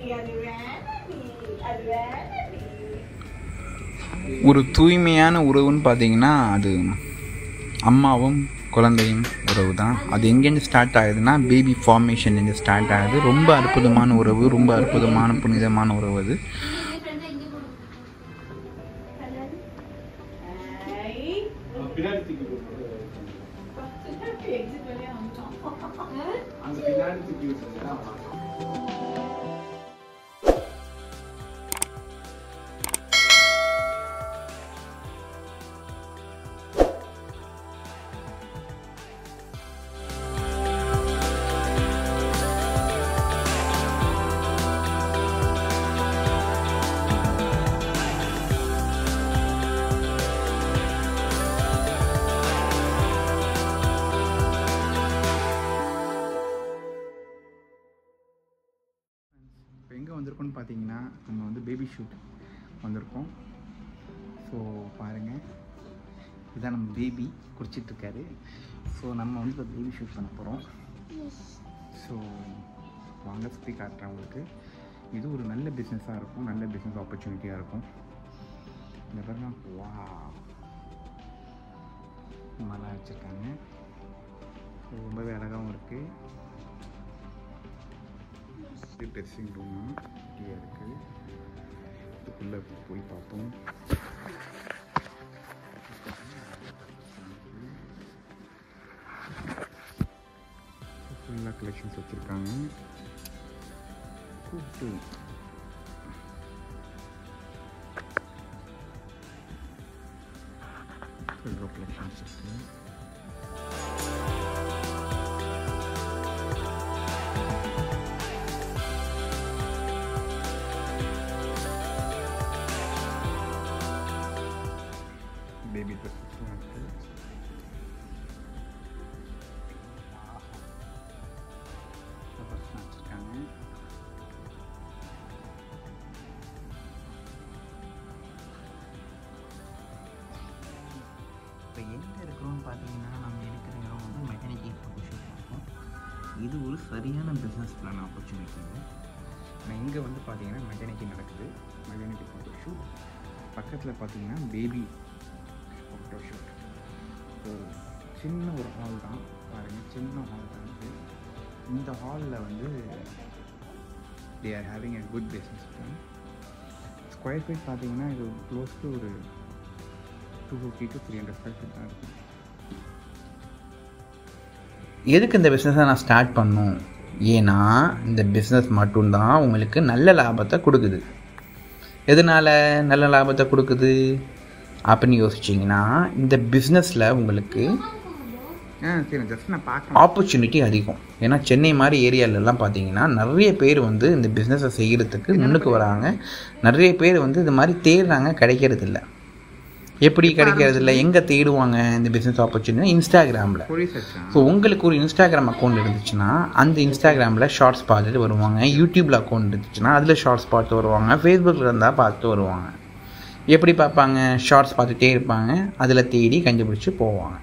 அது வேணாடி அது வேணாடி ஒரு தூய்மையான உறவுன்னு பார்த்தீங்கன்னா அது அம்மாவும் குழந்தையும் உறவு தான் அது எங்கேருந்து ஸ்டார்ட் ஆகுதுன்னா பேபி ஃபார்மேஷன்லேருந்து ஸ்டார்ட் ஆகுது ரொம்ப அற்புதமான உறவு ரொம்ப அற்புதமான புனிதமான உறவு அது ஐ பின்னாடி தூக்கி போட்டு எக்ஸிட் வழியா வந்துட்டோம் அந்த பின்னாடி தூக்கி விட்டு இப்போ எங்கே வந்திருக்கோம்னு பார்த்தீங்கன்னா நம்ம வந்து பேபி ஷூட் வந்திருக்கோம் ஸோ பாருங்கள் இதான் நம்ம பேபி குடிச்சிட்ருக்காரு ஸோ நம்ம வந்து இப்போ பேபி ஷூட் பண்ண போகிறோம் ஸோ வாங்க சுற்றி காட்டுறேன் உங்களுக்கு இது ஒரு நல்ல பிஸ்னஸாக இருக்கும் நல்ல பிஸ்னஸ் ஆப்பர்ச்சுனிட்டியாக இருக்கும் இந்த பாருங்க வா நல்லா வச்சுருக்காங்க ரொம்பவே அழகாகவும் இருக்குது இது ட்ரெஸ்ஸிங் ரூம் இப்படியே இருக்குது இதுக்குள்ளே போய் பார்ப்போம் ஃபுல்லாக கலெக்ஷன்ஸ் வச்சுருக்காங்க கூப்பிட்டு ஃபுல்லாக கலெக்ஷன்ஸ் இருக்குது பேபி ட்ரெஸ்ஸஸ்லாம் இருக்குது வச்சுருக்காங்க இப்போ எங்கே இருக்கிறோம்னு பார்த்தீங்கன்னா நம்ம இருக்கிற இடம் வந்து மெக்கானிக்கல் ஃபோட்டோஷூட் இருக்கும் இது ஒரு சரியான பிஸ்னஸ் பிளான் ஆப்பர்ச்சுனிட்டிங்க நான் இங்கே வந்து பார்த்தீங்கன்னா மெக்கானிக்கல் நடக்குது மெக்கானிக்கல் ஃபோட்டோஷூட் பக்கத்தில் பார்த்தீங்கன்னா பேபி ஃபோட்டோஷூட் ஸோ சின்ன ஒரு ஹால் தான் பாருங்கள் சின்ன ஹால் தான் இது இந்த ஹாலில் வந்து they are having a good business plan square feet பார்த்தீங்கன்னா இது க்ளோஸ் டு ஒரு two fifty to three hundred square feet தான் இருக்கும் எதுக்கு இந்த பிஸ்னஸை நான் ஸ்டார்ட் பண்ணும் ஏன்னா இந்த பிஸ்னஸ் மட்டும்தான் உங்களுக்கு நல்ல லாபத்தை கொடுக்குது எதனால் நல்ல லாபத்தை கொடுக்குது அப்படின்னு யோசிச்சிங்கன்னா இந்த பிஸ்னஸில் உங்களுக்கு சரி ஜஸ்ட் நான் பார்க்க ஆப்பர்ச்சுனிட்டி அதிகம் ஏன்னா சென்னை மாதிரி ஏரியாலெல்லாம் பார்த்தீங்கன்னா நிறைய பேர் வந்து இந்த பிஸ்னஸை செய்கிறதுக்கு முன்னுக்கு வராங்க நிறைய பேர் வந்து இது மாதிரி தேடுறாங்க கிடைக்கிறது இல்ல எப்படி கிடைக்கிறது இல்லை எங்கே தேடுவாங்க இந்த பிஸ்னஸ் ஆப்பர்ச்சுனிட்டி இன்ஸ்டாகிராமில் ஸோ உங்களுக்கு ஒரு இன்ஸ்டாகிராம் அக்கௌண்ட் இருந்துச்சுன்னா அந்த இன்ஸ்டாகிராமில் ஷார்ட்ஸ் பார்த்துட்டு வருவாங்க யூடியூப்பில் அக்கௌண்ட் இருந்துச்சுன்னா அதில் ஷார்ட்ஸ் பார்த்து வருவாங்க ஃபேஸ்புக்கில் இருந்தால் பார்த்து வருவாங்க எப்படி பார்ப்பாங்க ஷார்ட்ஸ் பார்த்துட்டே இருப்பாங்க அதில் தேடி கண்டுபிடிச்சி போவாங்க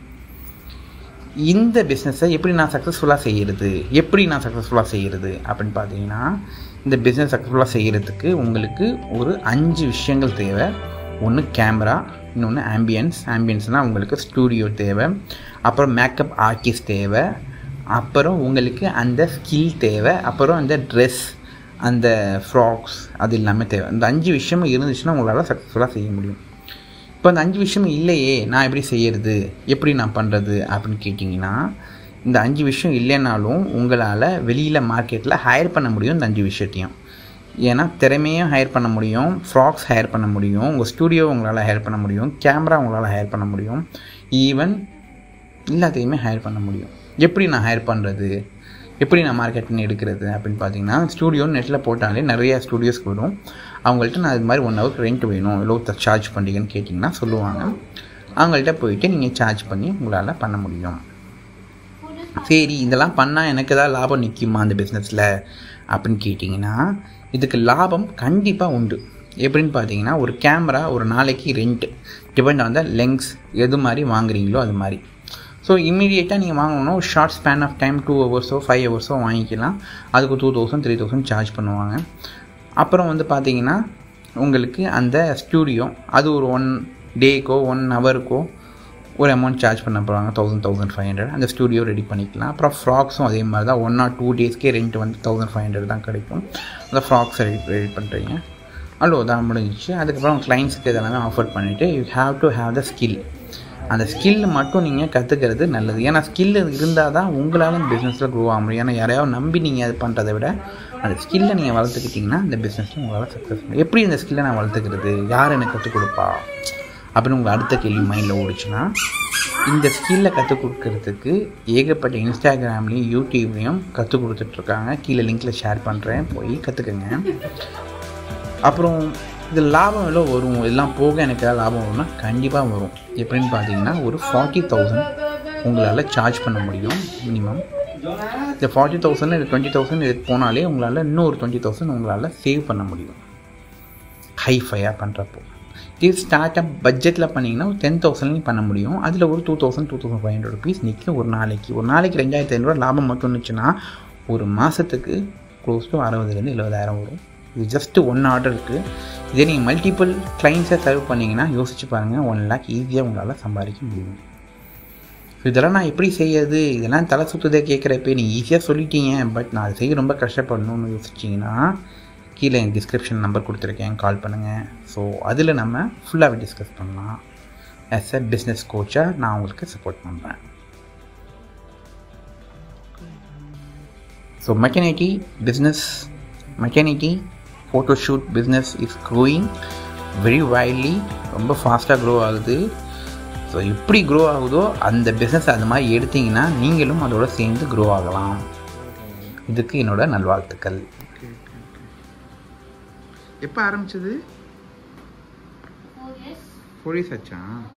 இந்த பிஸ்னஸை எப்படி நான் சக்ஸஸ்ஃபுல்லாக செய்கிறது எப்படி நான் சக்ஸஸ்ஃபுல்லாக செய்கிறது அப்படின்னு பார்த்தீங்கன்னா இந்த பிஸ்னஸ் சக்ஸஸ்ஃபுல்லாக செய்கிறதுக்கு உங்களுக்கு ஒரு அஞ்சு விஷயங்கள் தேவை ஒன்று கேமரா இன்னொன்று ஆம்பியன்ஸ் ஆம்பியன்ஸ்னால் உங்களுக்கு ஸ்டூடியோ தேவை அப்புறம் மேக்கப் ஆர்டிஸ்ட் தேவை அப்புறம் உங்களுக்கு அந்த ஸ்கில் தேவை அப்புறம் அந்த ட்ரெஸ் அந்த ஃப்ராக்ஸ் அது எல்லாமே தேவை இந்த அஞ்சு விஷயமும் இருந்துச்சுன்னா உங்களால் சக்ஸஸ்ஃபுல்லாக செய்ய முடியும் இப்போ அந்த அஞ்சு விஷயம் இல்லையே நான் எப்படி செய்யறது எப்படி நான் பண்ணுறது அப்படின்னு கேட்டிங்கன்னா இந்த அஞ்சு விஷயம் இல்லைனாலும் உங்களால் வெளியில் மார்க்கெட்டில் ஹையர் பண்ண முடியும் இந்த அஞ்சு விஷயத்தையும் ஏன்னா திறமையும் ஹையர் பண்ண முடியும் ஃப்ராக்ஸ் ஹையர் பண்ண முடியும் உங்கள் ஸ்டூடியோ உங்களால் ஹையர் பண்ண முடியும் கேமரா உங்களால் ஹையர் பண்ண முடியும் ஈவன் எல்லாத்தையுமே ஹையர் பண்ண முடியும் எப்படி நான் ஹையர் பண்ணுறது எப்படி நான் மார்க்கெட்டிங் எடுக்கிறது அப்படின்னு பார்த்தீங்கன்னா ஸ்டூடியோ நெட்டில் போட்டாலே நிறைய ஸ்டூடியோஸ்க்கு வரும் அவங்கள்ட்ட நான் இது மாதிரி ஒன் ஹவருக்கு ரெண்ட் வேணும் எவ்வளோ சார்ஜ் பண்ணுறீங்கன்னு கேட்டிங்கன்னா சொல்லுவாங்க அவங்கள்ட்ட போயிட்டு நீங்கள் சார்ஜ் பண்ணி உங்களால் பண்ண முடியும் சரி இதெல்லாம் பண்ணால் எனக்கு ஏதாவது லாபம் நிற்குமா அந்த பிஸ்னஸில் அப்படின்னு கேட்டிங்கன்னா இதுக்கு லாபம் கண்டிப்பாக உண்டு எப்படின்னு பார்த்தீங்கன்னா ஒரு கேமரா ஒரு நாளைக்கு rent depend on the lens எது மாதிரி வாங்குறீங்களோ அது மாதிரி ஸோ இமீடியட்டாக நீங்கள் வாங்கணும்னா ஒரு short span of time two ஹவர்ஸோ ஃபைவ் ஹவர்ஸோ வாங்கிக்கலாம் அதுக்கு two thousand three thousand charge பண்ணுவாங்க அப்புறம் வந்து பார்த்தீங்கன்னா உங்களுக்கு அந்த ஸ்டூடியோ அது ஒரு ஒன் டேக்கோ ஒன் ஹவருக்கோ ஒரு அமௌண்ட் சார்ஜ் பண்ண போகிறாங்க தௌசண்ட் தௌசண்ட் ஃபைவ் ஹண்ட்ரட் அந்த ஸ்டூடியோ ரெடி பண்ணிக்கலாம் அப்புறம் ஃப்ராக்ஸும் அதே மாதிரி தான் ஒன் ஆர் டூ டேஸ்க்கே ரெண்ட் வந்து தௌசண்ட் ஃபைவ் ஹண்ட்ரட் தான் கிடைக்கும் அந்த ஃப்ராக்ஸ் ரெடி ரெடி பண்ணுறீங்க அவ்வளோதான் முடிஞ்சிச்சு அதுக்கப்புறம் கிளைண்ட்ஸுக்கு இதெல்லாமே ஆஃபர் பண்ணிவிட்டு you have to have the skill அந்த ஸ்கில் மட்டும் நீங்கள் கற்றுக்கிறது நல்லது ஏன்னா ஸ்கில் இருந்தால் தான் உங்களால் பிஸ்னஸில் க்ரோ ஆக முடியும் ஏன்னா யாரையாவது நம்பி நீங்கள் அது பண்ணுறதை விட அந்த ஸ்கில்லை நீங்கள் வளர்த்துக்கிட்டிங்கன்னா இந்த பிஸ்னஸில் உங்களால் சக்ஸஸ் பண்ண எப்படி இந்த ஸ்கில்லை நான் வளர்த்துக்கிறது யார் எனக்கு கற்றுக் கொடுப்பா அப்படின்னு உங்களுக்கு அடுத்த கேள்வி மைண்டில் ஓடிச்சுன்னா இந்த ஸ்கில்லை கற்றுக் கொடுக்கறதுக்கு ஏகப்பட்ட இன்ஸ்டாகிராம்லேயும் யூடியூப்லேயும் கற்றுக் கொடுத்துட்ருக்காங்க கீழே லிங்க்கில் ஷேர் பண்ணுறேன் போய் கற்றுக்குங்க அப்புறம் இது லாபம் எவ்வளோ வரும் இதெல்லாம் போக எனக்கு ஏதாவது லாபம் வரும்னா கண்டிப்பாக வரும் எப்படின்னு பார்த்தீங்கன்னா ஒரு ஃபார்ட்டி தௌசண்ட் உங்களால் சார்ஜ் பண்ண முடியும் மினிமம் இந்த ஃபார்ட்டி தௌசண்ட் இது டுவெண்ட்டி தௌசண்ட் இது போனாலே உங்களால் இன்னும் ஒரு டுவெண்ட்டி தௌசண்ட் உங்களால் சேவ் பண்ண முடியும் ஹைஃபையாக பண்ணுறப்போ இது ஸ்டார்ட் அப் பட்ஜெட்டில் பண்ணிங்கன்னா ஒரு டென் தௌசண்ட்லையும் பண்ண முடியும் அதில் ஒரு two thousand two thousand five hundred rupees நிற்கும் ஒரு நாளைக்கு ஒரு நாளைக்கு ரெண்டாயிரத்தி ஐநூறுரூவா லாபம் மட்டும் இருந்துச்சுன்னா ஒரு மாதத்துக்கு க்ளோஸ் டு அறுபதுலேருந்து எழுபதாயிரம் வரும் இது ஜஸ்ட்டு ஒன் ஆர்டர் இருக்குது இதே நீங்கள் மல்டிபிள் கிளைண்ட்ஸை சர்வ் பண்ணிங்கன்னா யோசிச்சு பாருங்கள் ஒன் லேக் ஈஸியாக உங்களால் சம்பாதிக்க முடியும் ஸோ இதெல்லாம் நான் எப்படி செய்யறது இதெல்லாம் தலை சுற்றுதே கேட்குறப்ப நீங்கள் ஈஸியாக சொல்லிட்டீங்க பட் நான் அதை செய்ய ரொம்ப கஷ்டப்படணும்னு யோசிச்சிங்கன்னா கீழே என் டிஸ்கிரிப்ஷன் நம்பர் கொடுத்துருக்கேன் கால் பண்ணுங்கள் ஸோ அதில் நம்ம ஃபுல்லாகவே டிஸ்கஸ் பண்ணலாம் ஆஸ் எ பிஸ்னஸ் கோச்சாக நான் உங்களுக்கு சப்போர்ட் பண்ணுறேன் so maternity business maternity photoshoot business is growing very widely ரொம்ப ஃபாஸ்ட்டாக க்ரோ ஆகுது ஸோ எப்படி க்ரோ ஆகுதோ அந்த பிஸ்னஸ் அது மாதிரி எடுத்தீங்கன்னா நீங்களும் அதோட சேர்ந்து க்ரோ ஆகலாம் இதுக்கு என்னோட நல்வாழ்த்துக்கள் எப்போ ஆரம்பிச்சது Four years. ஃபோர் இயர்ஸ் ஆச்சா